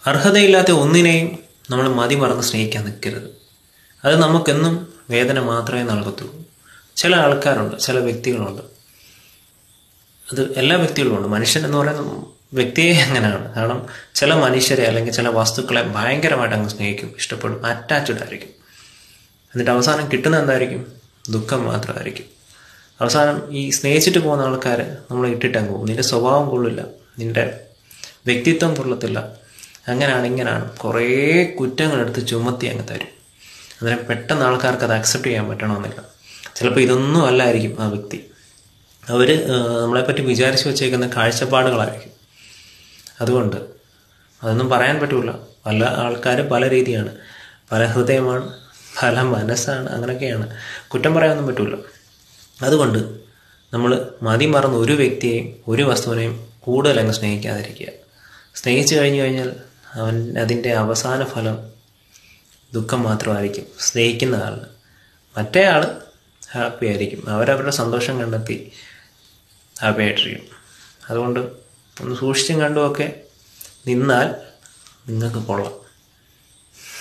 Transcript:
അർഹതയില്ലാത്ത ഒന്നിനെയും നമ്മൾ മതി മറന്ന് സ്നേഹിക്കാൻ നിൽക്കരുത് അത് നമുക്കെന്നും വേദന മാത്രമേ നൽകത്തുള്ളൂ ചില ആൾക്കാരുണ്ട് ചില വ്യക്തികളുണ്ട് അത് എല്ലാ വ്യക്തികളും ഉണ്ട് മനുഷ്യൻ എന്ന് പറയുന്ന വ്യക്തിയെ അങ്ങനെയാണ് കാരണം ചില മനുഷ്യരെ അല്ലെങ്കിൽ ചില വസ്തുക്കളെ ഭയങ്കരമായിട്ട് അങ്ങ് സ്നേഹിക്കും ഇഷ്ടപ്പെടും അറ്റാച്ച്ഡ് ആയിരിക്കും എന്നിട്ട് അവസാനം കിട്ടുന്ന എന്തായിരിക്കും ദുഃഖം മാത്രമായിരിക്കും അവസാനം ഈ സ്നേഹിച്ചിട്ട് പോകുന്ന ആൾക്കാർ നമ്മളെ ഇട്ടിട്ടങ്ങ് പോകും നിന്റെ സ്വഭാവം കൊള്ളില്ല നിന്റെ വ്യക്തിത്വം കൊള്ളത്തില്ല അങ്ങനെയാണ് ഇങ്ങനെയാണ് കുറേ കുറ്റങ്ങളെടുത്ത് ചുമത്തി അങ്ങ് തരും അന്നേരം പെട്ടെന്ന് ആൾക്കാർക്ക് അത് അക്സെപ്റ്റ് ചെയ്യാൻ പറ്റണമെന്നില്ല ചിലപ്പോൾ ഇതൊന്നും അല്ലായിരിക്കും ആ വ്യക്തി അവർ നമ്മളെപ്പറ്റി വിചാരിച്ച് വെച്ചേക്കുന്ന കാഴ്ചപ്പാടുകളായിരിക്കും അതുകൊണ്ട് അതൊന്നും പറയാൻ പറ്റൂല പല ആൾക്കാർ പല രീതിയാണ് പല ഹൃദയമാണ് പല മനസ്സാണ് അങ്ങനെയൊക്കെയാണ് കുറ്റം പറയാനൊന്നും പറ്റൂല അതുകൊണ്ട് നമ്മൾ മതി മറന്ന് ഒരു വ്യക്തിയെയും ഒരു വസ്തുവിനെയും കൂടുതൽ അങ്ങ് സ്നേഹിക്കാതിരിക്കുക സ്നേഹിച്ചു കഴിഞ്ഞു കഴിഞ്ഞാൽ അവൻ അതിൻ്റെ അവസാന ഫലം ദുഃഖം മാത്രമായിരിക്കും സ്നേഹിക്കുന്ന ആളിന് മറ്റേ ആൾ ഹാപ്പി ആയിരിക്കും അവരവരുടെ സന്തോഷം കണ്ടെത്തി ഹാപ്പി ആയിട്ടിരിക്കും അതുകൊണ്ട് ഒന്ന് സൂക്ഷിച്ചും കണ്ടുമൊക്കെ നിന്നാൽ നിങ്ങൾക്ക് കൊള്ളാം